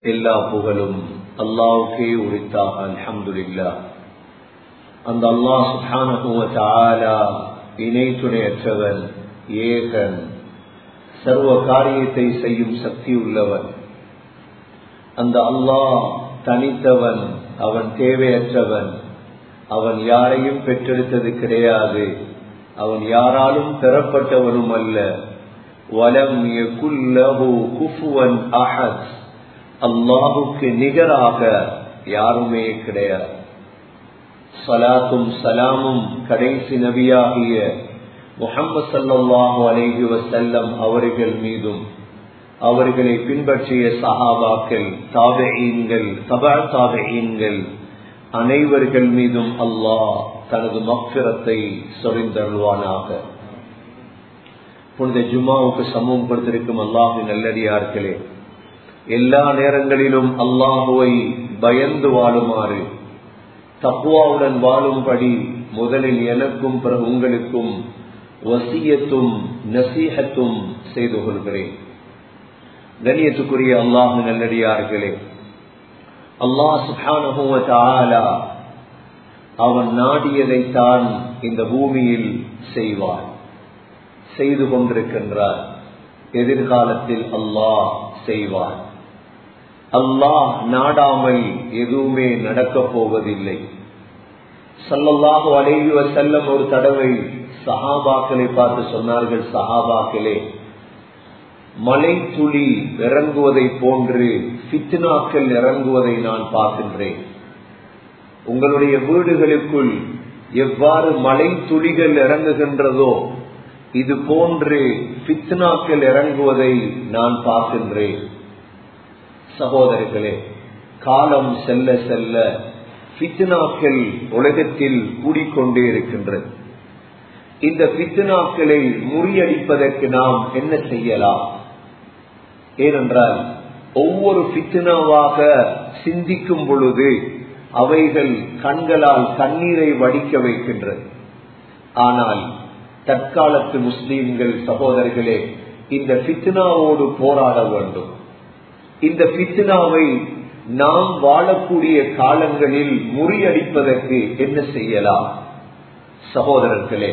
எல்லா புகழும் அல்லாவுக்கே உரித்தாக அல்ஹம்துலில்லா அந்த அல்லாஹ் சுஹானகுவ இணை துணையற்றவன் ஏகன் சர்வ காரியத்தை செய்யும் சக்தி உள்ளவன் அந்த அல்லாஹ் தனித்தவன் அவன் தேவையற்றவன் அவன் யாரையும் பெற்றெடுத்தது கிடையாது அவன் யாராலும் பெறப்பட்டவனும் அல்ல வலம் குஃபுவன் அஹத் அல்லாஹுக்கு நிகராக யாருமே கிடையாது சலாத்தும் சலாமும் கடைசி நபியாகிய முகமது சல்லாஹு அலைஹி வசல்லம் அவர்கள் மீதும் அவர்களை பின்பற்றிய சஹாபாக்கள் தாபெயீன்கள் தபா தாபெயீன்கள் அனைவர்கள் மீதும் அல்லாஹ் தனது மக்கிரத்தை சொரிந்தருள்வானாக புனித ஜும்மாவுக்கு சமூகம் கொடுத்திருக்கும் அல்லாஹு நல்லடியார்களே எல்லா நேரங்களிலும் அல்லாஹுவை பயந்து வாழுமாறு தப்புவாவுடன் வாழும்படி முதலில் எனக்கும் பிறகு உங்களுக்கும் வசியத்தும் நசீகத்தும் செய்து கொள்கிறேன் கண்ணியத்துக்குரிய அல்லாஹு நல்லடியார்களே அல்லாஹ் சுகான அவன் நாடியதைத்தான் இந்த பூமியில் செய்வார் செய்து கொண்டிருக்கின்றார் எதிர்காலத்தில் அல்லாஹ் செய்வார் அல்லாஹ் நாடாமல் எதுவுமே நடக்கப் போவதில்லை சல்லல்லாஹு அலைஹி வசல்லம் ஒரு தடவை சஹாபாக்களை பார்த்து சொன்னார்கள் சஹாபாக்களே மலை துளி இறங்குவதை போன்று பித்னாக்கள் இறங்குவதை நான் பார்க்கின்றேன் உங்களுடைய வீடுகளுக்குள் எவ்வாறு மலை துளிகள் இறங்குகின்றதோ இது போன்று பித்னாக்கள் இறங்குவதை நான் பார்க்கின்றேன் சகோதரர்களே காலம் செல்ல செல்ல பித்னாக்கள் உலகத்தில் கூடிக்கொண்டே இருக்கின்றது இந்த பித்னாக்களை முறியடிப்பதற்கு நாம் என்ன செய்யலாம் ஏனென்றால் ஒவ்வொரு பித்னாவாக சிந்திக்கும் பொழுது அவைகள் கண்களால் கண்ணீரை வடிக்க வைக்கின்றது ஆனால் தற்காலத்து முஸ்லீம்கள் சகோதரர்களே இந்த பித்னாவோடு போராட வேண்டும் இந்த பித்னாவை நாம் வாழக்கூடிய காலங்களில் முறியடிப்பதற்கு என்ன செய்யலாம் சகோதரர்களே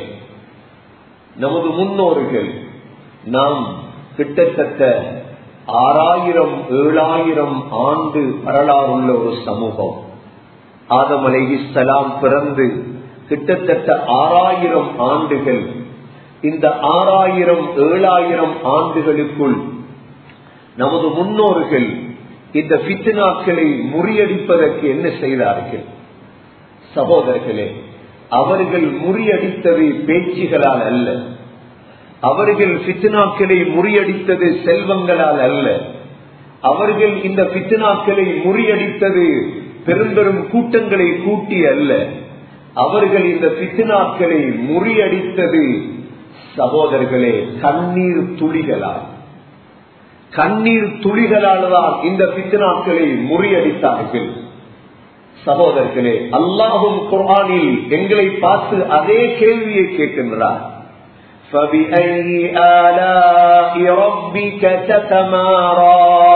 நமது முன்னோர்கள் நாம் கிட்டத்தட்ட ஆறாயிரம் ஏழாயிரம் ஆண்டு வரலாறுள்ள ஒரு சமூகம் ஆதம் அலைஹிஸ்லாம் பிறந்து கிட்டத்தட்ட ஆறாயிரம் ஆண்டுகள் இந்த ஆறாயிரம் ஏழாயிரம் ஆண்டுகளுக்குள் நமது முன்னோர்கள் இந்த பித்னாக்களை முறியடிப்பதற்கு என்ன செய்தார்கள் சகோதரர்களே அவர்கள் முறியடித்தது பேச்சுகளால் அல்ல அவர்கள் பித்னாக்களை முறியடித்தது செல்வங்களால் அல்ல அவர்கள் இந்த பித்னாக்களை முறியடித்தது பெரும் பெரும் கூட்டங்களை கூட்டி அல்ல அவர்கள் இந்த பித்னாக்களை முறியடித்தது சகோதரர்களே கண்ணீர் துளிகளால் கண்ணீர் துளிகளால் தான் இந்த பித்னாக்களை முறியடித்தார்கள் சகோதரர்களே அல்லாஹும் குர்ஆனில் எங்களை பார்த்து அதே கேள்வியை கேட்கின்றார் فبأي آلاء ربك تتمارى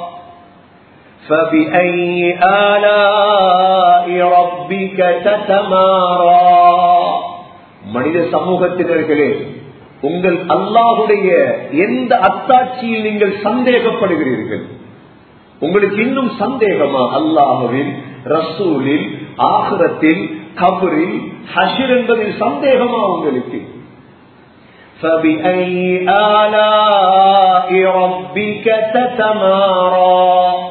فبأي آلاء ربك تتمارى மனித சமூகத்தினர்களே உங்கள் அல்லாஹுடைய எந்த அத்தாட்சியில் நீங்கள் சந்தேகப்படுகிறீர்கள் உங்களுக்கு இன்னும் சந்தேகமா அல்லாஹுவில் ரசூலில் ஆகுரத்தில் கபரில் ஹஷிர் என்பதில் சந்தேகமா உங்களுக்கு فبأي آلاء ربك تتمارى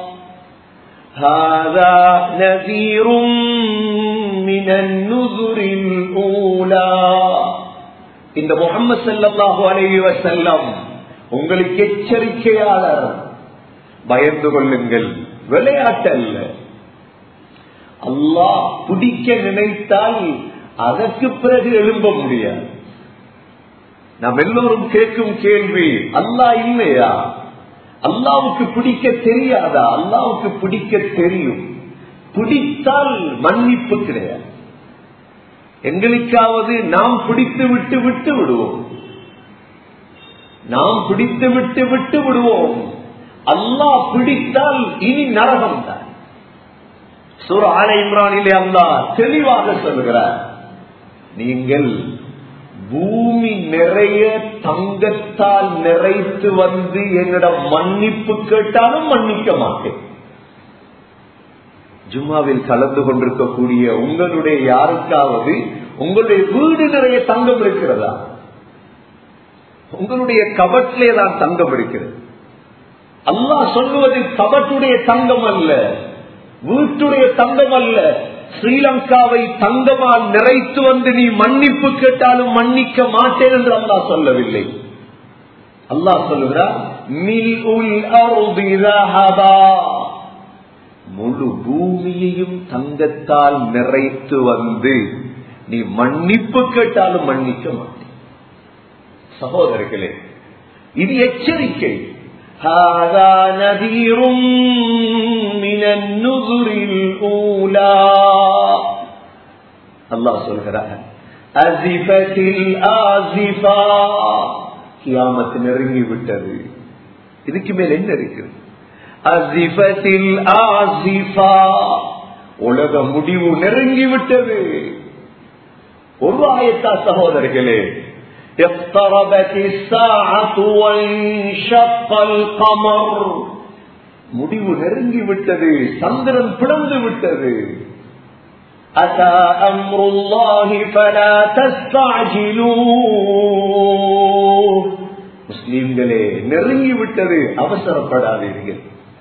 هذا نذير من النذر الأولى இந்த முகமது சல்லாஹூ அலைஹி வசல்லம் உங்களுக்கு எச்சரிக்கையாளர் பயந்து கொள்ளுங்கள் விளையாட்டல்ல அல்லாஹ் பிடிக்க நினைத்தால் அதற்கு பிறகு எழும்ப முடியாது நாம் எல்லோரும் கேட்கும் கேள்வி அல்லாஹ் இல்லையா அல்லாவுக்கு பிடிக்க தெரியாதா அல்லாவுக்கு பிடிக்க தெரியும் பிடித்தால் மன்னிப்பு கிடையாது எங்களுக்காவது நாம் பிடித்து விட்டு விட்டு விடுவோம் நாம் பிடித்து விட்டு விட்டு விடுவோம் அல்லாஹ் பிடித்தால் இனி நரகம் தான் சூர ஆல இம்ரானிலே அல்லாஹ் தெளிவாக சொல்கிறார் நீங்கள் பூமி நிறைய தங்கத்தால் நிறைத்து வந்து என்னிடம் மன்னிப்பு கேட்டாலும் மன்னிக்க மாட்டேன் ஜும்மாவில் கலந்து கொண்டிருக்கக்கூடிய உங்களுடைய யாருக்காவது உங்களுடைய வீடு நிறைய தங்கம் இருக்கிறதா உங்களுடைய கபட்டிலே தான் தங்கம் இருக்கிறது அல்லாஹ் சொல்லுவது கபட்டுடைய தங்கம் அல்ல வீட்டுடைய தங்கம் அல்ல ஸ்ரீலங்காவை தங்கமால் நிறைத்து வந்து நீ மன்னிப்பு கேட்டாலும் மன்னிக்க மாட்டேன் என்று அல்லாஹ் சொல்லவில்லை அல்லாஹ் சொல்லுகிறார் மில் உல் முழு பூமியையும் தங்கத்தால் நிறைத்து வந்து நீ மன்னிப்பு கேட்டாலும் மன்னிக்க மாட்டேன் சகோதரர்களே இது எச்சரிக்கை هذا نذير من النذر الأولى الله சொல்கிறார் أزفت الآزفة கியாமத்து நெருங்கி விட்டது இதுக்கு மேல் என்ன இருக்கிறது அசிபத்தில் ஆசிஃபா உலக முடிவு நெருங்கி விட்டது ஒரு ஆயத்தா சகோதரர்களே اقتربت الساعة وانشق القمر முடிவு நெருங்கி விட்டது சந்திரன் பிளந்து விட்டது أتى أمر الله فلا تستعجلوه முஸ்லீம்களே நெருங்கி விட்டது அவசரப்படாதீர்கள்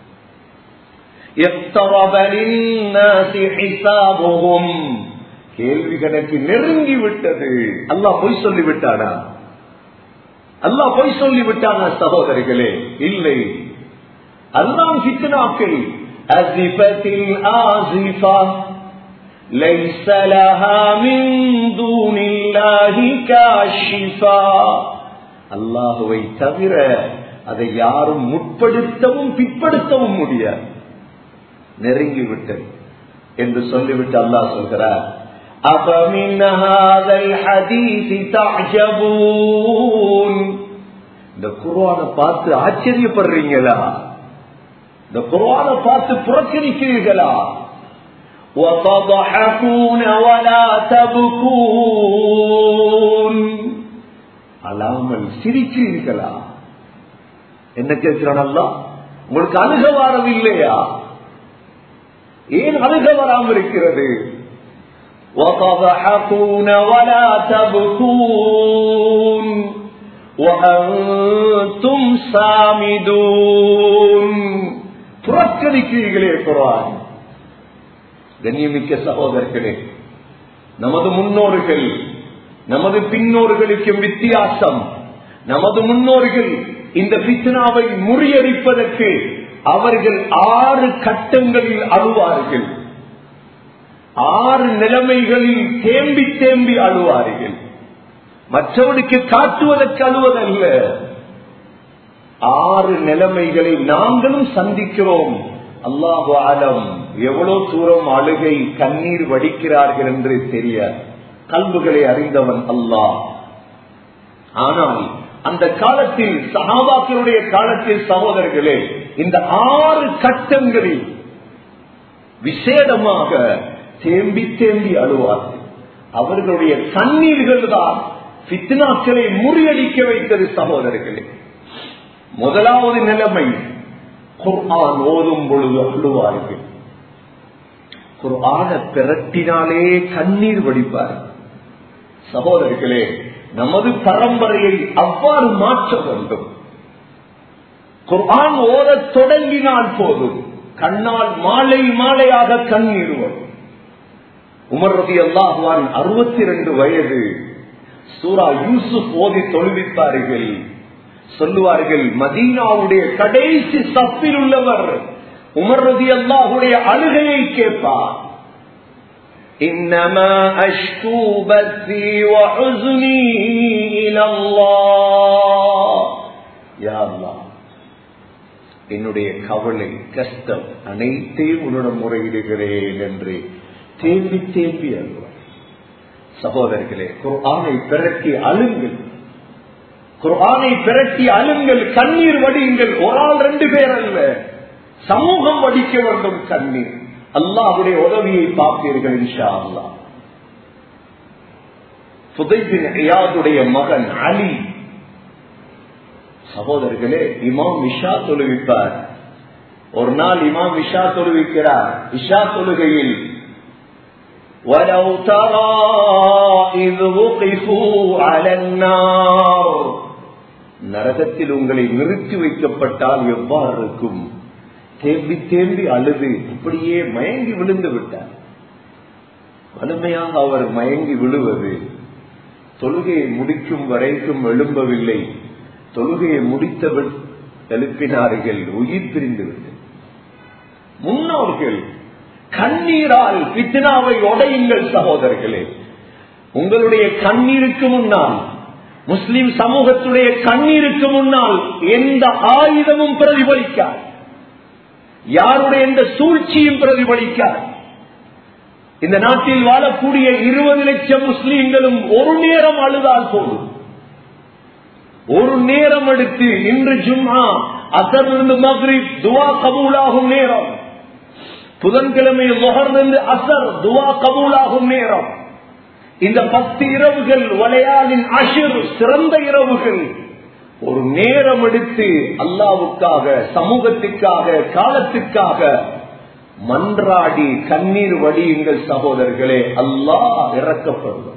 اقترب للناس حسابهم கேள்வி கணக்கு நெருங்கி விட்டது அல்லாஹ் பொய் சொல்லி விட்டானா அல்லாஹ் பொய் சொல்லி விட்டானா சகோதரிகளே இல்லை அல்லாம் சித்தனாக்கள் அசிபத்தில் ஆசிஃபா ليس لها من دون الله كاشفا அல்லாஹுவை தவிர அதை யாரும் முற்படுத்தவும் பிற்படுத்தவும் முடியாது நெருங்கி விட்டது என்று சொல்லிவிட்டு அல்லாஹ் சொல்கிறார் أفمن هذا الحديث تعجبون இந்த குர்ஆன பார்த்து ஆச்சரியப்படுறீங்களா இந்த குர்ஆன பார்த்து புறக்கணிக்கிறீர்களா وتضحكون ولا تبكون அழாமல் சிரிக்கிறீர்களா என்ன கேட்கிறான் அல்லா உங்களுக்கு அழுக வரவில்லையா ஏன் அழுக வராமல் இருக்கிறது وتضحكون ولا تبكون وأنتم سامدون புறக்கணிக்கிறீர்களே குரான் கண்ணியமிக்க சகோதரர்களே நமது முன்னோர்கள் நமது பின்னோர்களுக்கும் வித்தியாசம் நமது முன்னோர்கள் இந்த பித்னாவை முறியடிப்பதற்கு அவர்கள் ஆறு கட்டங்களில் அழுவார்கள் ஆறு நிலைமைகளில் தேம்பி தேம்பி அழுவார்கள் மற்றவனுக்கு காட்டுவதற்கு அழுவதல்ல ஆறு நிலைமைகளை நாங்களும் சந்திக்கிறோம் அல்லாஹு ஆலம் எவ்வளவு தூரம் அழுகை கண்ணீர் வடிக்கிறார்கள் என்று தெரிய கல்புகளை அறிந்தவன் அல்லாஹ் ஆனால் அந்த காலத்தில் சகாபாக்களுடைய காலத்தில் சகோதரர்களே இந்த ஆறு கட்டங்களில் விசேடமாக தேம்பி தேம்பி அழுவார்கள் அவர்களுடைய கண்ணீர்கள் தான் பித்னாக்களை முறியடிக்க வைத்தது சகோதரர்களே முதலாவது நிலைமை குர்ஆன் ஓதும் பொழுது அழுவார்கள் குர்ஆன பிரட்டினாலே கண்ணீர் வடிப்பார்கள் சகோதரர்களே நமது பரம்பரையை அவ்வாறு மாற்ற வேண்டும் குர்ஆன் ஓதத் தொடங்கினால் போதும் கண்ணால் மாலை மாலையாக கண்ணீர் வரும் உமர் ரதி அல்லாஹுவான் அறுபத்தி ரெண்டு வயது சூரா யூசுப் ஓதி தொழுவித்தார்கள் சொல்லுவார்கள் மதீனாவுடைய கடைசி சப்பில் உள்ளவர் உமர் ரதி அல்லாஹுடைய அழுகையை கேட்பார் إنما أشكو بثي وحزني إلى الله يا الله என்னுடைய கவலை கஷ்டம் அனைத்தையும் உன்னிடம் முறையிடுகிறேன் என்று தேம்பி தேம்பி அழுவார் சகோதரர்களே குர்ஆனை பிறக்கி அழுங்கள் குர்ஆனை பிரட்டி அழுங்கள் கண்ணீர் வடியுங்கள் ஒரு ஆள் ரெண்டு பேர் அல்ல சமூகம் வடிக்க வேண்டும் கண்ணீர் அல்லாஹுடைய உதவியை பார்ப்பீர்கள் இன்ஷா அல்லா புதைபின் ஐயாதுடைய மகன் அலி சகோதரர்களே இமாம் விஷா தொழுவிப்பார் ஒரு நாள் இமாம் விஷா தொழுவிக்கிறார் விஷா தொழுகையில் ولو ترى إذ وقفوا على النار நரகத்தில் உங்களை நிறுத்தி வைக்கப்பட்டால் எவ்வாறு இருக்கும் தேம்பி தேம்பி அழுது அப்படியே மயங்கி விழுந்து விட்டார் வலிமையாக அவர் மயங்கி விழுவது தொழுகையை முடிக்கும் வரைக்கும் எழும்பவில்லை தொழுகையை முடித்தவர் எழுப்பினார்கள் உயிர் பிரிந்து விட்டது முன்னோர்கள் கண்ணீரால் பித்னாவை உடையுங்கள் சகோதரர்களே உங்களுடைய கண்ணீருக்கு முன்னால் முஸ்லிம் சமூகத்துடைய கண்ணீருக்கு முன்னால் எந்த ஆயுதமும் பிரதிபலிக்கார் யாருடைய எந்த சூழ்ச்சியும் பிரதிபலிக்கார் இந்த நாட்டில் வாழக்கூடிய இருபது லட்சம் முஸ்லீம்களும் ஒரு நேரம் அழுதால் போதும் ஒரு நேரம் எடுத்து இன்று ஜும்மா அசரிலிருந்து மக்ரிப் துவா கபூலாகும் நேரம் புதன்கிழமை முகர்ந்து அசர் துவா கபூலாகும் நேரம் இந்த பத்து இரவுகள் வளையாளின் அஷிர் சிறந்த இரவுகள் ஒரு நேரம் எடுத்து அல்லாவுக்காக சமூகத்துக்காக காலத்துக்காக மன்றாடி கண்ணீர் வடியுங்கள் சகோதரர்களே அல்லாஹ் இறக்கப்படுவோம்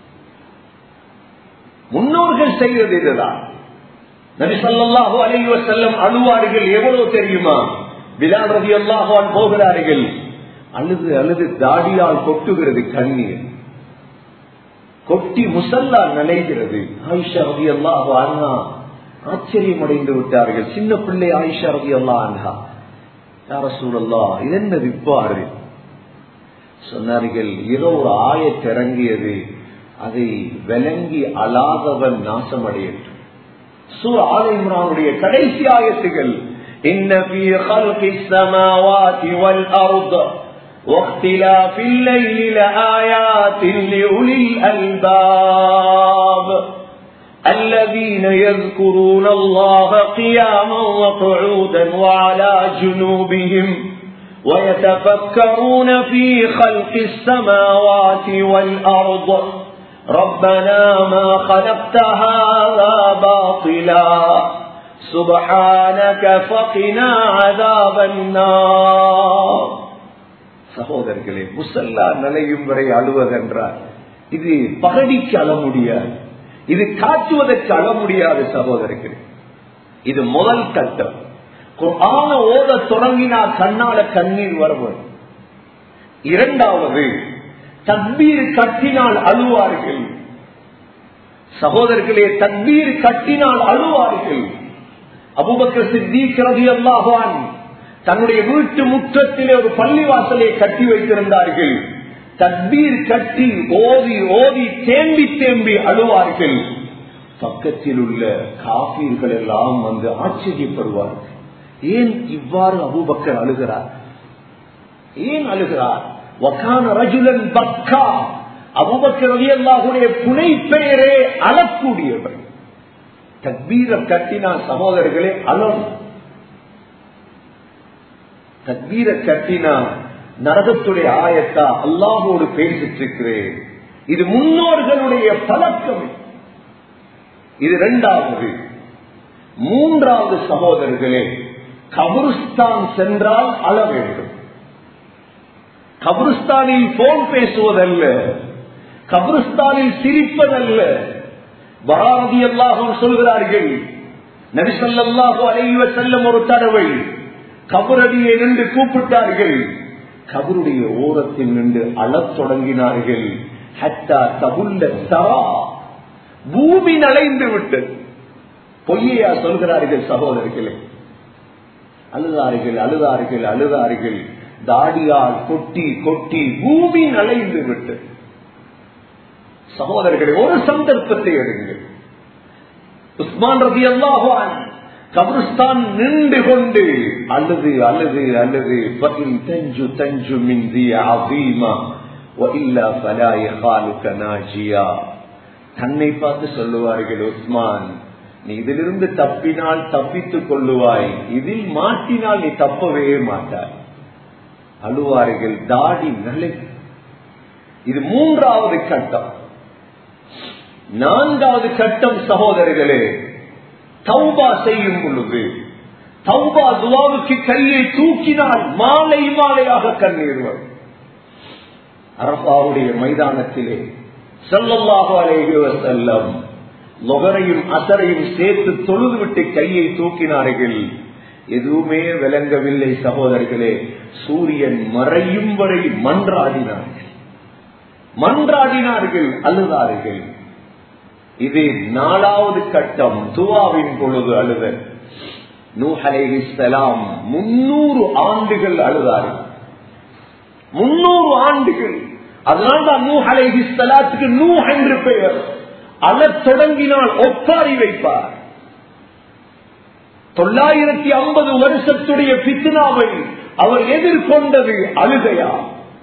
முன்னோர்கள் செய்வது இதுதான் நபி சொல்லாஹு அலைவ செல்லம் அழுவார்கள் எவ்வளவு தெரியுமா பிலால் ரவி அல்லாஹான் போகிறார்கள் அழுது அழுது தாடியால் கொட்டுகிறது கண்ணீர் கொட்டி முசல்லா நிலைகிறது ஆயிஷா ரவி அல்லாஹு அண்ணா ஆச்சரியம் அடைந்து விட்டார்கள் சின்ன பிள்ளை ஆயிஷா ரவி அல்லா அண்ணா யார சூழல்லா இதென்னது இவ்வாறு சொன்னார்கள் ஏதோ ஒரு ஆயத்திறங்கியது அதை விளங்கி அழாதவன் நாசமடையட்டும் சூர் ஆலை இம்ரானுடைய கடைசி ஆயத்துகள் إن في خلق السماوات والأرض واختلاف الليل لآيات لأولي الألباب الذين يذكرون الله قياما وقعودا وعلى جنوبهم ويتفكرون في خلق السماوات والأرض ربنا ما خلقت هذا باطلا سبحانك فقنا عذاب النار சகோதரர்களே முசல்லா நிலையும் வரை அழுவதென்றார் இது பகடிக்கு அழ முடியாது இது காட்டுவதற்கு அழ முடியாது சகோதரர்களே இது முதல் கட்டம் ஆன ஓத தொடங்கினா கண்ணால கண்ணீர் வருவது இரண்டாவது தக்பீர் கட்டினால் அழுவார்கள் சகோதரர்களே தக்பீர் கட்டினால் அழுவார்கள் அபுபக்க சித்திக்கிறது அல்லாஹான் தன்னுடைய வீட்டு முற்றத்திலே ஒரு பள்ளிவாசலை கட்டி வைத்திருந்தார்கள் தக்பீர் கட்டி ஓதி ஓதி தேம்பி தேம்பி அழுவார்கள் பக்கத்தில் உள்ள காபீர்கள் எல்லாம் வந்து ஆச்சரியப்படுவார்கள் ஏன் இவ்வாறு அபுபக்கர் அழுகிறார் ஏன் அழுகிறார் வக்கான ரஜுலன் பக்கா அபுபக்கர் அலி அல்லாஹுடைய புனை பெயரே அழக்கூடியவர் தக்பீர கட்டினா சகோதரர்களே அலம் தக்பீர கட்டினா நரகத்துடைய ஆயத்தா அல்லாஹோடு பேசிட்டு இருக்கிறேன் இது முன்னோர்களுடைய பழக்கம் இது இரண்டாவது மூன்றாவது சகோதரர்களே கபருஸ்தான் சென்றால் அழ வேண்டும் கபருஸ்தானில் போன் பேசுவதல்ல கபருஸ்தானில் சிரிப்பதல்ல பாரதி அல்லாஹும் சொல்கிறார்கள் நபிசல்லாஹு அலைவ செல்லும் ஒரு தடவை கபரடியை நின்று கூப்பிட்டார்கள் கபருடைய ஓரத்தில் நின்று அழத் தொடங்கினார்கள் ஹத்தா தகுல்ல தரா பூமி நலைந்து விட்டது பொய்யா சொல்கிறார்கள் சகோதரர்களே அழுதார்கள் அழுதார்கள் அழுதார்கள் தாடியால் கொட்டி கொட்டி பூமி நலைந்து விட்டது சகோதரர்களே ஒரு சந்தர்ப்பத்தை எடுங்கள் உஸ்மான் ரதி அல்லாஹான் கபிரிஸ்தான் நின்று கொண்டு அழுது அழுது அழுது பதில் தஞ்சு தஞ்சு மிந்தி அவீமா தன்னை பார்த்து சொல்லுவார்கள் உஸ்மான் நீ இதிலிருந்து தப்பினால் தப்பித்துக் கொள்ளுவாய் இதில் மாட்டினால் நீ தப்பவே மாட்டாய் அழுவார்கள் தாடி நிலை இது மூன்றாவது கட்டம் நான்காவது கட்டம் சகோதரர்களே தௌபா செய்யும் பொழுது தௌபா துவாவுக்கு கையை தூக்கினால் மாலை மாலையாக கண்ணீர் வரும் அரபாவுடைய மைதானத்திலே செல்லல்லாக அலைகிற செல்லம் லொகரையும் அசரையும் சேர்த்து தொழுது விட்டு கையை தூக்கினார்கள் எதுவுமே விளங்கவில்லை சகோதரர்களே சூரியன் மறையும் வரை மன்றாடினார்கள் மன்றாடினார்கள் அழுதார்கள் இது நாலாவது கட்டம் துவாவின் பொழுது அழுதல் நூஹலேஹிஸ்லாம் முன்னூறு ஆண்டுகள் அழுதார்கள் முன்னூறு ஆண்டுகள் அதனால்தான் நூ அலைஹிஸ்லாத்துக்கு நூ என்று பெயர் அழத் தொடங்கினால் ஒப்பாரி வைப்பார் தொள்ளாயிரத்தி ஐம்பது வருஷத்துடைய பித்னாவை அவர் எதிர்கொண்டது அழுகையா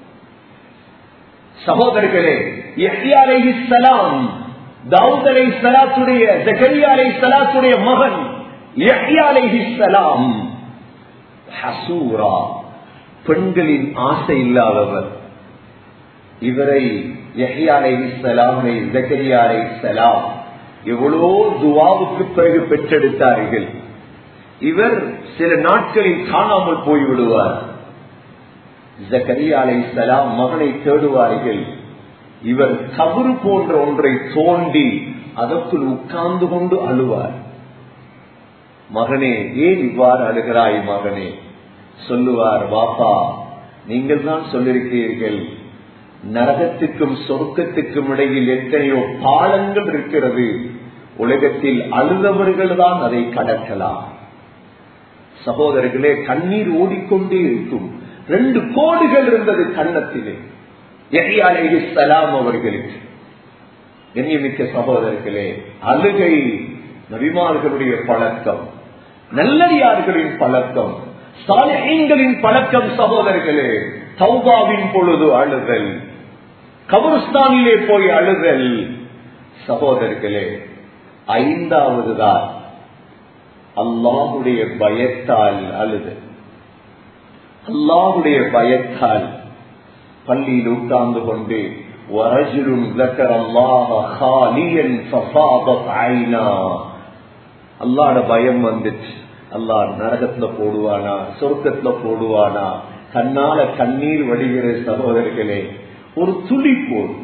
சகோதரர்களே யஹ்யா அலைஹிஸ்ஸலாம் தாவூத் அலைஹிஸ்ஸலாத்துடைய ஜக்கரியா அலைஹிஸ்ஸலாத்துடைய மகன் யஹ்யா அலைஹிஸ்ஸலாம் ஹசூரா பெண்களின் ஆசை இல்லாதவர் இவரை யஹ்யா அலைஹிஸ்ஸலாமை ஜக்கரியா அலைஹிஸ்ஸலாம் எவ்வளோ துவாவுக்கு பிறகு பெற்றெடுத்தார்கள் இவர் சில நாட்களில் காணாமல் போய்விடுவார் ஜக்கரியா அலைஹிஸ்ஸலாம் மகனை தேடுவார்கள் இவர் கபரு போன்ற ஒன்றை தோண்டி அதற்குள் உட்கார்ந்து கொண்டு அழுவார் மகனே ஏன் இவ்வாறு அழுகிறாய் மகனே சொல்லுவார் வாப்பா நீங்கள் தான் சொல்லிருக்கிறீர்கள் நரகத்துக்கும் சொர்க்கத்துக்கும் இடையில் எத்தனையோ பாலங்கள் இருக்கிறது உலகத்தில் அழுதவர்கள் தான் அதை கடக்கலாம் சகோதரர்களே கண்ணீர் ஓடிக்கொண்டே இருக்கும் ரெண்டு கோடுகள் இருந்தது கன்னத்திலே எஹியாலேஹிஸ்லாம் அவர்களுக்கு கண்ணியமிக்க சகோதரர்களே அழுகை நபிமார்களுடைய பழக்கம் நல்லடியார்களின் பழக்கம் சாலைகளின் பழக்கம் சகோதரர்களே சௌபாவின் பொழுது அழுதல் கபருஸ்தானிலே போய் அழுதல் சகோதரர்களே ஐந்தாவது தான் அல்லாஹுடைய பயத்தால் அழுதல் அல்லாஹுடைய பயத்தால் பள்ளியில் உட்கார்ந்து கொண்டு ورجل ذكر الله خاليا ففاضت عينا அல்லாட பயம் வந்துச்சு அல்லாஹ் நரகத்துல போடுவானா சொர்க்கத்துல போடுவானா கண்ணால கண்ணீர் வடிகிற சகோதரர்களே ஒரு துளி போடும்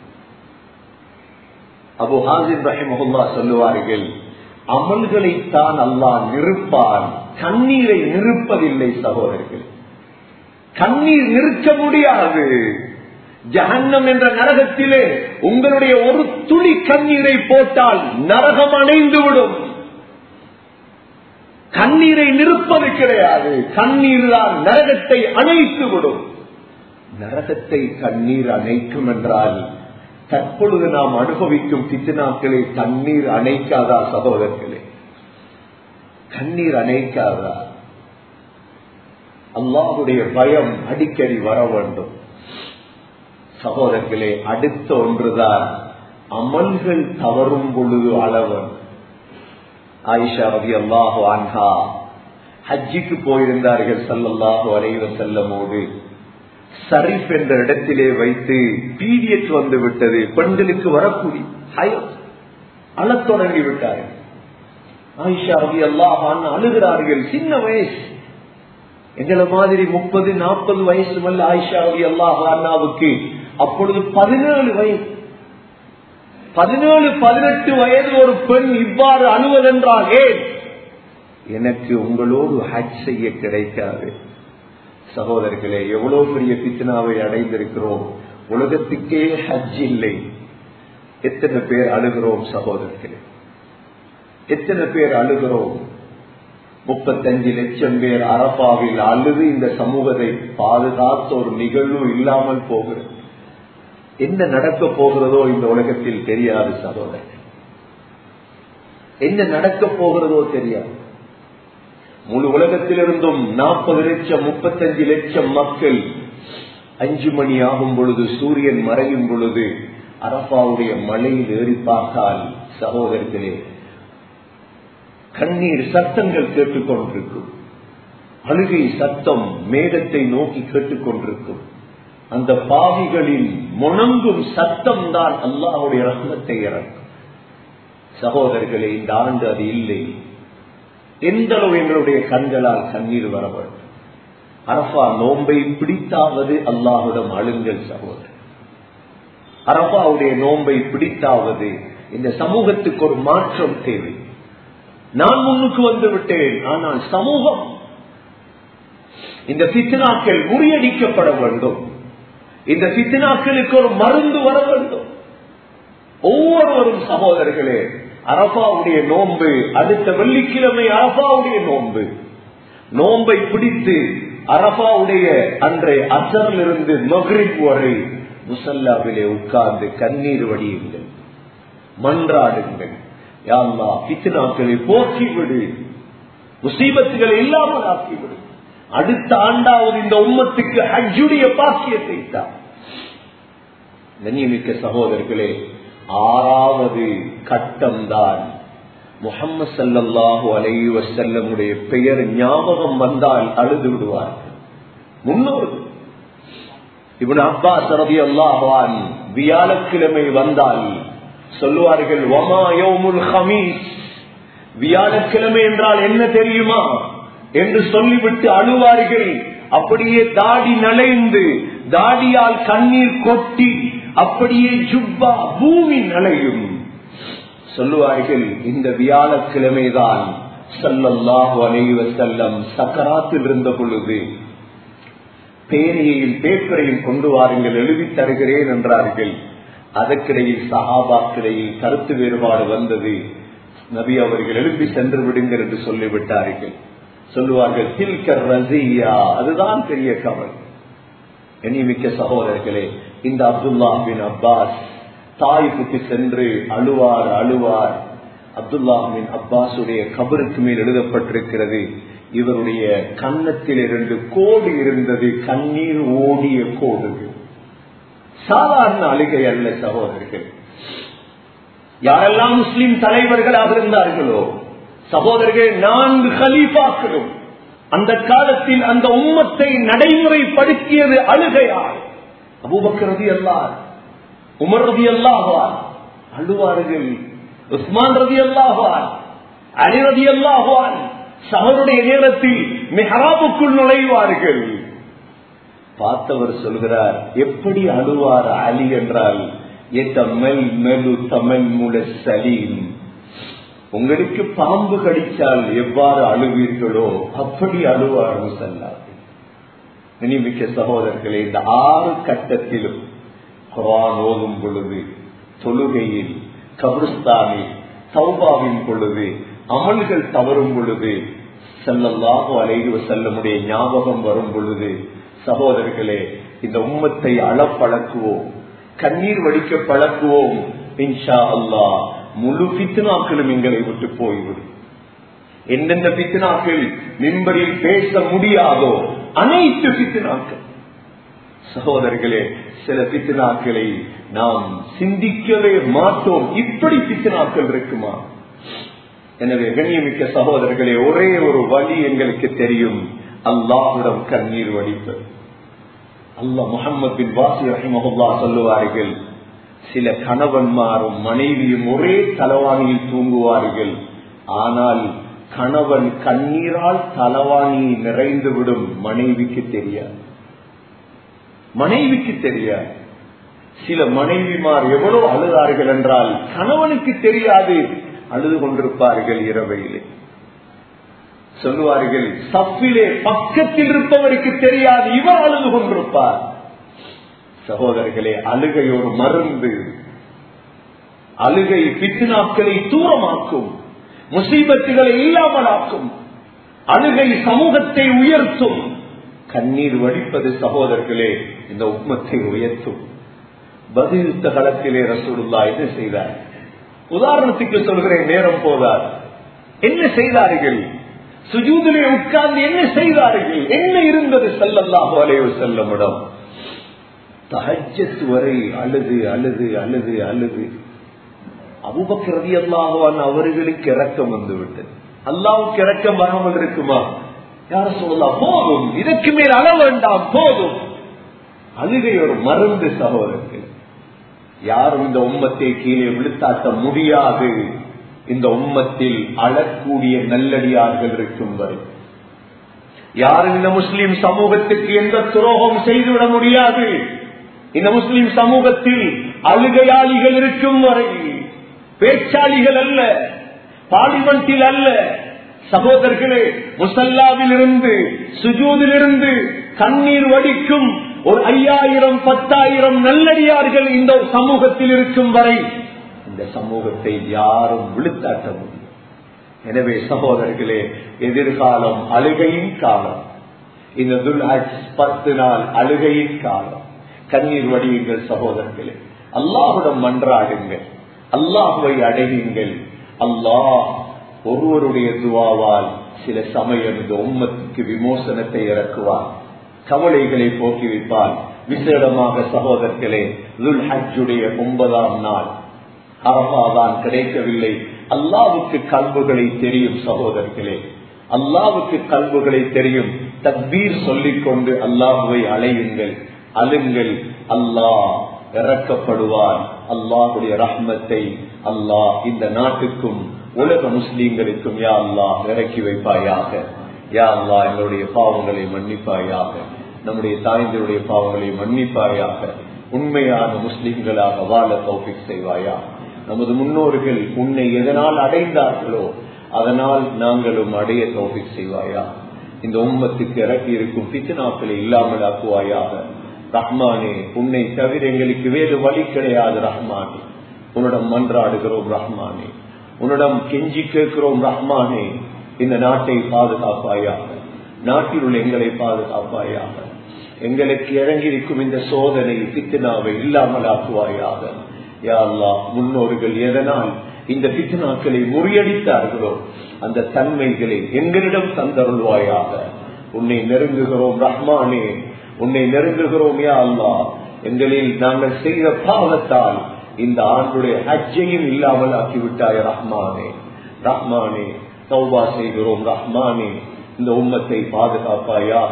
அபு ஹாசிம் ரஹிமஹுல்லா சொல்லுவார்கள் அமல்களைத்தான் அல்லாஹ் நிறுப்பான் கண்ணீரை நிறுப்பதில்லை சகோதரர்கள் கண்ணீர் நிறுத்த முடியாது ஜஹன்னம் என்ற நரகத்திலே உங்களுடைய ஒரு துளி கண்ணீரை போட்டால் நரகம் அணைந்துவிடும் கண்ணீரை நிற்பது கிடையாது கண்ணீர் தான் நரகத்தை அணைத்து விடும் நரகத்தை கண்ணீர் அணைக்கும் என்றால் தற்பொழுது நாம் அனுபவிக்கும் பித்தினாக்களை கண்ணீர் அணைக்காதா சகோதரர்களே கண்ணீர் அணைக்காதா அல்லாஹுடைய பயம் அடிக்கடி வர வேண்டும் சகோதரர்களே அடுத்த ஒன்றுதான் அமல்கள் தவறும் பொழுது அளவன் ஆயிஷா ரவி அல்லாஹு ஆன்ஹா ஹஜ்ஜிக்கு போயிருந்தார்கள் சல்லல்லாஹு அலைவ செல்லமோடு சரிஃப் என்ற இடத்திலே வைத்து பீரியட் வந்து விட்டது பெண்களுக்கு வரக்கூடிய அழத் தொடங்கி விட்டார்கள் ஆயிஷா ரவி அல்லாஹ் அழுகிறார்கள் சின்ன வயசு எங்களை மாதிரி முப்பது நாற்பது வயசு மல்ல ஆயிஷா ரவி அல்லாஹ் அண்ணாவுக்கு அப்பொழுது பதினேழு வயசு பதினேழு பதினெட்டு வயது ஒரு பெண் இவ்வாறு அணுவதென்றால் ஏன் எனக்கு உங்களோடு ஹஜ் செய்ய கிடைக்காது சகோதரர்களே எவ்வளவு பெரிய பித்னாவை அடைந்திருக்கிறோம் உலகத்துக்கே ஹஜ் இல்லை எத்தனை பேர் அழுகிறோம் சகோதரர்களே எத்தனை பேர் அழுகிறோம் முப்பத்தஞ்சு லட்சம் பேர் அரப்பாவில் அழுது இந்த சமூகத்தை பாதுகாத்த ஒரு நிகழ்வு இல்லாமல் போகிறது என்ன நடக்க போகிறதோ இந்த உலகத்தில் தெரியாது சகோதரர் என்ன நடக்க போகிறதோ தெரியாது முழு உலகத்திலிருந்தும் நாற்பது லட்சம் முப்பத்தஞ்சு லட்சம் மக்கள் அஞ்சு மணி ஆகும் பொழுது சூரியன் மறையும் பொழுது அரப்பாவுடைய மலையில் ஏறி பார்த்தால் சகோதரர்களே கண்ணீர் சத்தங்கள் கேட்டுக்கொண்டிருக்கும் அழுகை சத்தம் மேகத்தை நோக்கி கேட்டுக்கொண்டிருக்கும் அந்த பாவிகளின் முணங்கும் சத்தம் தான் அல்லாஹுடைய ரத்னத்தை இறக்கும் சகோதரர்களே இந்த ஆண்டு அது இல்லை எந்த அளவு எங்களுடைய கண்களால் கண்ணீர் வர வேண்டும் அரபா நோன்பை பிடித்தாவது அல்லாஹுடன் அழுங்கள் சகோதரர் அரபாவுடைய நோன்பை பிடித்தாவது இந்த சமூகத்துக்கு ஒரு மாற்றம் தேவை நான் முன்னுக்கு வந்து விட்டேன் ஆனால் சமூகம் இந்த பித்னாக்கள் முறியடிக்கப்பட வேண்டும் இந்த பித்னாக்களுக்கு ஒரு மருந்து வர வேண்டும் ஒவ்வொருவரும் சகோதரர்களே அரபாவுடைய நோன்பு அடுத்த வெள்ளிக்கிழமை அரபாவுடைய நோன்பு நோன்பை பிடித்து அரபாவுடைய அன்றைய அசரிலிருந்து மகிரிப் வரை முசல்லாவிலே உட்கார்ந்து கண்ணீர் வடியுங்கள் மன்றாடுங்கள் யாழ்லா பித்னாக்களை போக்கிவிடு முசீபத்துகளை இல்லாமல் ஆக்கிவிடு அடுத்த ஆண்டாவது இந்த உம்மத்துக்கு ஹஜ்ஜுடைய பாக்கியத்தை தான் கண்ணியமிக்க சகோதரர்களே ஆறாவது கட்டம்தான் முகம்மது சல்லாஹூ அலைஹி வசல்லமுடைய பெயர் ஞாபகம் வந்தால் அழுது விடுவார்கள் முன்னோர்கள் இவன் அப்பா சரதி அல்லாஹான் வியாழக்கிழமை வந்தால் சொல்லுவார்கள் வமா யோமுல் ஹமீஸ் வியாழக்கிழமை என்றால் என்ன தெரியுமா என்று சொல்லிவிட்டு அழுவார்கள் அப்படியே தாடி நலைந்து தாடியால் கண்ணீர் கொட்டி அப்படியே ஜுப்பா பூமி நலையும் சொல்லுவார்கள் இந்த வியாழக்கிழமைதான் சல்லல்லாஹு அலைவ செல்லம் சக்கராத்தில் இருந்த பொழுது பேரையும் பேப்பரையும் கொண்டு வாருங்கள் எழுதி தருகிறேன் என்றார்கள் அதற்கிடையில் சஹாபாக்கிடையில் கருத்து வேறுபாடு வந்தது நபி அவர்கள் எழுப்பி சென்று விடுங்கள் என்று சொல்லிவிட்டார்கள் சொல்லுவார்கள் தில்கர் ரசியா அதுதான் பெரிய கவல் எண்ணிமிக்க சகோதரர்களே இந்த அப்துல்லா பின் அப்பாஸ் தாய்ப்புக்கு சென்று அழுவார் அழுவார் அப்துல்லா பின் அப்பாஸுடைய கபருக்கு மேல் எழுதப்பட்டிருக்கிறது இவருடைய கன்னத்தில் இரண்டு கோடு இருந்தது கண்ணீர் ஓடிய கோடு சாதாரண அழுகை அல்ல சகோதரர்கள் யாரெல்லாம் முஸ்லிம் தலைவர்களாக இருந்தார்களோ சகோதரர்கள் நான்கு கலீஃபாக்களும் அந்த காலத்தில் அந்த உம்மத்தை நடைமுறைப்படுத்தியது அழுகையால் அபூபக்கரதி அல்லார் உமர் ரதி அல்லாஹார் அழுவார்கள் உஸ்மான் ரதி அல்லாஹார் அலி ரதி அல்லாஹார் சகருடைய நேரத்தில் மெஹராபுக்குள் நுழைவார்கள் பார்த்தவர் சொல்கிறார் எப்படி அழுவார் அலி என்றால் சலீம் உங்களுக்கு பாம்பு கடிச்சால் எவ்வாறு அழுவீர்களோ அப்படி அழுவார் முசல்லாது நினைமிக்க சகோதரர்களே இந்த ஆறு கட்டத்திலும் குரான் ஓதும் பொழுது தொழுகையில் கபிரிஸ்தானில் சௌபாவின் பொழுது அமல்கள் தவறும் பொழுது செல்லல்லாஹோ அலைவு செல்லமுடைய ஞாபகம் வரும் பொழுது சகோதரர்களே இந்த உம்மத்தை அளப்பழக்குவோம் கண்ணீர் வடிக்க பழக்குவோம் இன்ஷா அல்லா முழு பித்னாக்களும் எங்களை விட்டு போய்விடும் எந்தெந்த பித்னாக்கள் மின்பரில் பேச முடியாதோ அனைத்து பித்னாக்கள் சகோதரர்களே சில பித்னாக்களை நாம் சிந்திக்கவே மாட்டோம் இப்படி பித்னாக்கள் இருக்குமா எனவே கண்ணியமிக்க சகோதரர்களே ஒரே ஒரு வழி எங்களுக்கு தெரியும் அல்லாஹுடம் கண்ணீர் வடிப்பது அல்லாஹ் முகமது பின் வாசி ரஹிமஹுல்லா சொல்லுவார்கள் சில கணவன்மாரும் மனைவியும் ஒரே தலவாணியில் தூங்குவார்கள் ஆனால் கணவன் கண்ணீரால் தலவாணி நிறைந்துவிடும் மனைவிக்கு தெரியாது மனைவிக்கு தெரியாது சில மனைவிமார் எவ்வளவு அழுதார்கள் என்றால் கணவனுக்கு தெரியாது அழுது கொண்டிருப்பார்கள் இரவையிலே சொல்லுவார்கள் சப்பிலே பக்கத்தில் இருப்பவருக்கு தெரியாது இவர் அழுது கொண்டிருப்பார் சகோதரர்களே அழுகை ஒரு மருந்து அழுகை பித்னாக்களை தூரமாக்கும் முசீபத்துகளை இல்லாமலாக்கும் அழுகை சமூகத்தை உயர்த்தும் கண்ணீர் வடிப்பது சகோதரர்களே இந்த உண்மத்தை உயர்த்தும் பதிலுத்த களத்திலே ரசூலுல்லா என்ன செய்தார் உதாரணத்துக்கு சொல்கிறேன் நேரம் போதார் என்ன செய்தார்கள் சுஜூதிலே உட்கார்ந்து என்ன செய்தார்கள் என்ன இருந்தது செல்லல்லாஹோ அலையோ செல்லமிடம் தஹஜத் வரை அழுது அழுது அழுது அழுது அபுபக்கரதி அல்லாஹான் அவர்களுக்கு இறக்கம் வந்துவிட்டது அல்லாவுக்கு இறக்கம் வராமல் இருக்குமா யார சொல்லலாம் போதும் இதற்கு மேல் அள வேண்டாம் போதும் அழுகை ஒரு மருந்து சகோதரர்கள் யாரும் இந்த உம்மத்தை கீழே விழுத்தாட்ட முடியாது இந்த உம்மத்தில் அழக்கூடிய நல்லடியார்கள் இருக்கும் வரை யாரும் இந்த முஸ்லிம் சமூகத்துக்கு எந்த துரோகம் செய்துவிட முடியாது இந்த முஸ்லிம் சமூகத்தில் அழுகையாளிகள் இருக்கும் வரை பேச்சாளிகள் அல்ல பார்லிமெண்டில் அல்ல சகோதரர்களே முசல்லாவில் இருந்து சுஜூதில் இருந்து கண்ணீர் வடிக்கும் ஒரு ஐயாயிரம் பத்தாயிரம் நல்லடியார்கள் இந்த சமூகத்தில் இருக்கும் வரை இந்த சமூகத்தை யாரும் விழுத்தாட்ட முடியும் எனவே சகோதரர்களே எதிர்காலம் அழுகையின் காலம் இந்த துல்ஹஜ் பத்து நாள் அழுகையின் காலம் கண்ணீர் வடியுங்கள் சகோதரர்களே அல்லாஹுடன் மன்றாடுங்கள் அல்லாஹுவை அடையுங்கள் அல்லாஹ் ஒருவருடைய துவாவால் சில சமயம் இந்த உம்மத்துக்கு விமோசனத்தை இறக்குவார் கவலைகளை போக்கி வைப்பார் விசேடமாக சகோதரர்களே துல் ஹஜ்ஜுடைய ஒன்பதாம் நாள் அரபாதான் கிடைக்கவில்லை அல்லாவுக்கு கல்புகளை தெரியும் சகோதரர்களே அல்லாவுக்கு கல்புகளை தெரியும் தக்பீர் சொல்லிக் கொண்டு அல்லாஹுவை அலையுங்கள் அழுங்கள் அல்லாஹ் இறக்கப்படுவார் அல்லாஹுடைய ரஹ்மத்தை அல்லாஹ் இந்த நாட்டுக்கும் உலக முஸ்லீம்களுக்கும் யா அல்லாஹ் இறக்கி வைப்பாயாக யா அல்லா எங்களுடைய பாவங்களை மன்னிப்பாயாக நம்முடைய தாய்ந்தருடைய பாவங்களை மன்னிப்பாயாக உண்மையான முஸ்லிம்களாக வாழ தௌபிக் செய்வாயா நமது முன்னோர்கள் உன்னை எதனால் அடைந்தார்களோ அதனால் நாங்களும் அடைய தௌபிக் செய்வாயா இந்த உம்மத்துக்கு இறக்கி இருக்கும் பிச்சனாக்களை இல்லாமல் ஆக்குவாயாக ரஹ்மானே உன்னை தவிர எங்களுக்கு வேறு வழி கிடையாது ரஹ்மானே உன்னிடம் மன்றாடுகிறோம் ரஹ்மானே உன்னிடம் கெஞ்சி கேட்கிறோம் ரஹ்மானே இந்த நாட்டை பாதுகாப்பாயாக நாட்டில் உள்ள எங்களை பாதுகாப்பாயாக எங்களுக்கு இறங்கியிருக்கும் இந்த சோதனை பித்தினாவை இல்லாமல் ஆக்குவாயாக யா அல்லா முன்னோர்கள் எதனால் இந்த பித்னாக்களை முறியடித்தார்களோ அந்த தன்மைகளை எங்களிடம் தந்தருள்வாயாக உன்னை நெருங்குகிறோம் ரஹ்மானே உன்னை நெருங்குகிறோம் யா அல்லா எங்களில் நாங்கள் செய்த பாவத்தால் இந்த ஆண்டுடைய ஹஜ்ஜையும் இல்லாமல் ஆக்கிவிட்டாய் ரஹ்மானே ரஹ்மானே சௌபா செய்கிறோம் ரஹ்மானே இந்த உம்மத்தை பாதுகாப்பாயாக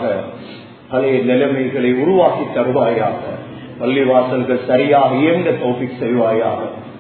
பழைய நிலைமைகளை உருவாக்கி தருவாயாக பள்ளிவாசல்கள் சரியாக இயங்க தோப்பிக் செய்வாயாக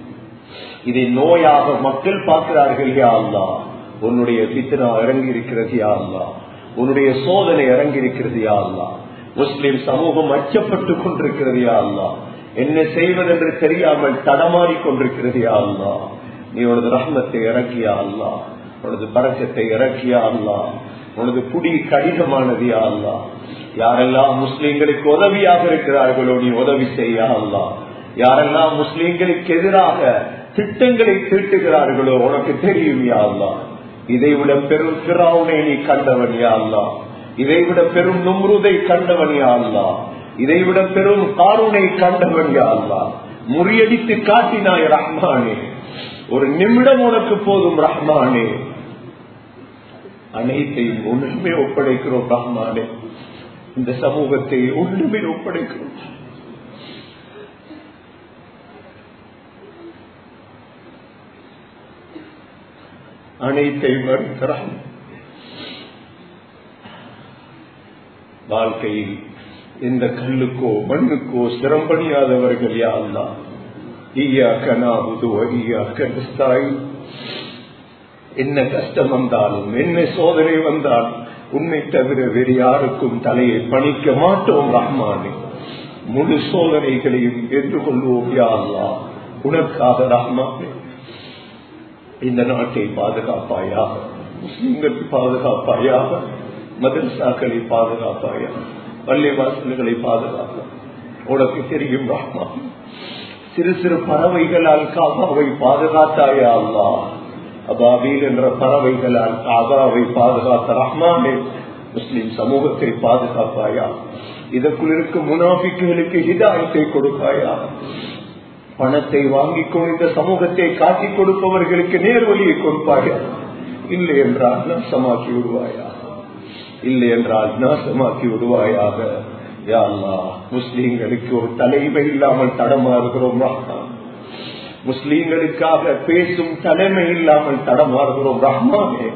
இதை நோயாக மக்கள் பார்க்கிறார்கள் யா அல்லா உன்னுடைய பித்தனா இறங்கி இருக்கிறது யா அல்லா உன்னுடைய சோதனை இறங்கி இருக்கிறது யா அல்லா முஸ்லிம் சமூகம் அச்சப்பட்டு கொண்டிருக்கிறது யா அல்லா என்ன செய்வதென்று தெரியாமல் தடமாறி கொண்டிருக்கிறது யா அல்லா நீ உனது ரஹ்மத்தை இறக்கியா அல்லா உனது பறக்கத்தை இறக்கியா அல்லா உனது குடி கடினமானது யா அல்லா யாரெல்லாம் முஸ்லிம்களுக்கு உதவியாக இருக்கிறார்களோ நீ உதவி செய்யா அல்லா யாரெல்லாம் முஸ்லிம்களுக்கு எதிராக திட்டங்களை தீட்டுகிறார்களோ உனக்கு தெரியும் யா அல்லா இதை விட பெரும் பிராவுனை நீ கண்டவன் யா அல்லா இதை விட பெரும் நும்ருதை கண்டவன் யா அல்லா இதை விட பெரும் காருணை கண்டவன் யா அல்லா முறியடித்து காட்டினாய் ரஹ்மானே ஒரு நிமிடம் உனக்கு போதும் ரஹ்மானே அனைத்தையும் ஒன்றுமே ஒப்படைக்கிறோம் ரஹ்மானே இந்த சமூகத்தை ஒன்றுமே ஒப்படைக்கிறோம் அனைத்தையும் வருகிறான் வாழ்க்கையில் எந்த கல்லுக்கோ மண்ணுக்கோ சிரம்பணியாதவர்கள் யா அல்லா ஈயா கனா உதுவ கஸ்தாய் என்ன கஷ்டம் வந்தாலும் என்ன சோதனை வந்தாலும் உன்னை தவிர வேறு யாருக்கும் தலையை பணிக்க மாட்டோம் ரஹ்மானே முழு சோதனைகளையும் எதிர்கொள்வோம் யா அல்லா உனக்காக ரஹ்மானே இந்த நாட்டை பாதுகாப்பாயாக முஸ்லிம்கள் பாதுகாப்பாயாக மதரசாக்களை பாதுகாப்பாயாக பள்ளிவாசல்களை பாதுகாக்க உனக்கு தெரியும் ரஹ்மா சிறு சிறு பறவைகளால் காபாவை பாதுகாத்தாயா அல்லா அபாபீல் என்ற பறவைகளால் காபாவை பாதுகாத்த ரஹ்மானே முஸ்லிம் சமூகத்தை பாதுகாப்பாயா இதற்குள் இருக்கும் முனாபிக்குகளுக்கு ஹிதாயத்தை கொடுப்பாயா பணத்தை வாங்கிக் கொண்டு இந்த சமூகத்தை காட்டிக் கொடுப்பவர்களுக்கு நேர்வழியை கொடுப்பாயா இல்லை என்றால் நாசமாக்கி விடுவாயா இல்லை என்றால் நாசமாக்கி விடுவாயாக யா முஸ்லீம்களுக்கு ஒரு தலைமை இல்லாமல் தடமாறுகிறோம் ரஹ்மான் முஸ்லீம்களுக்காக பேசும் தலைமை இல்லாமல் தடமாறுகிறோம் ரஹ்மானே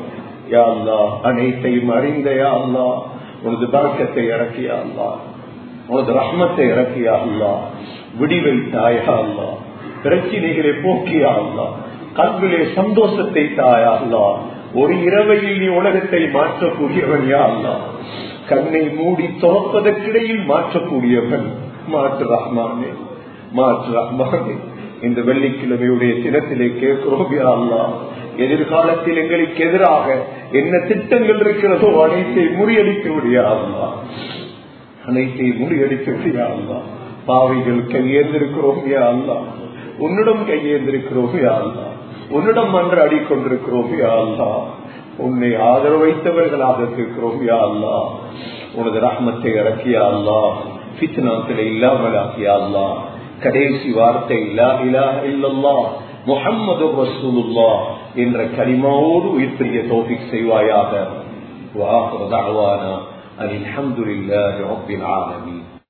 யா அல்லா அனைத்தையும் அறிந்த யா அல்லா உனது பழக்கத்தை இறக்கியா அல்லா உனது ரஹ்மத்தை இறக்கியா அல்லா விடிவை தாயா அல்லா பிரச்சினைகளை போக்கியா அல்லா கல்விலே சந்தோஷத்தை தாயா அல்லா ஒரு இரவையில் நீ உலகத்தை மாற்றக்கூடியவன் யா அல்லா கண்ணை மூடி துறப்பதற்கிடையில் மாற்றக்கூடியவன் மாற்று ரஹ்மானே மாற்று ரஹ்மானே இந்த வெள்ளிக்கிழமையுடைய தினத்திலே கேட்கிறோம் யா அல்லா எதிர்காலத்தில் எங்களுக்கு எதிராக என்ன திட்டங்கள் இருக்கிறதோ அனைத்தை முறியடிக்க முடியாதா அனைத்தை முறியடிக்க முடியாதா பாவைகள் கையேந்திருக்கிறோம் யா அல்லா உன்னிடம் கையேந்திருக்கிறோம் யா அல்லா உன்னிடம் மன்ற அடிக்கொண்டிருக்கிறோம் யா அல்லா உன்னை ஆதரவு வைத்தவர்களாக இருக்கிறோம் யா அல்லா உனது ரஹ்மத்தை இறக்கியா அல்லா பித்னாக்களை இல்லாமலாக்கியா அல்லா கடைசி வார்த்தை இல்லா இலா இல்லல்லா முகம்மது ரசூலுல்லா என்ற கலிமாவோடு உயிர் பெரிய தோபிக் செய்வாயாக வாஹர் தஅவானா அனில் ஹம்துலில்லாஹி ரப்பில் ஆலமீன்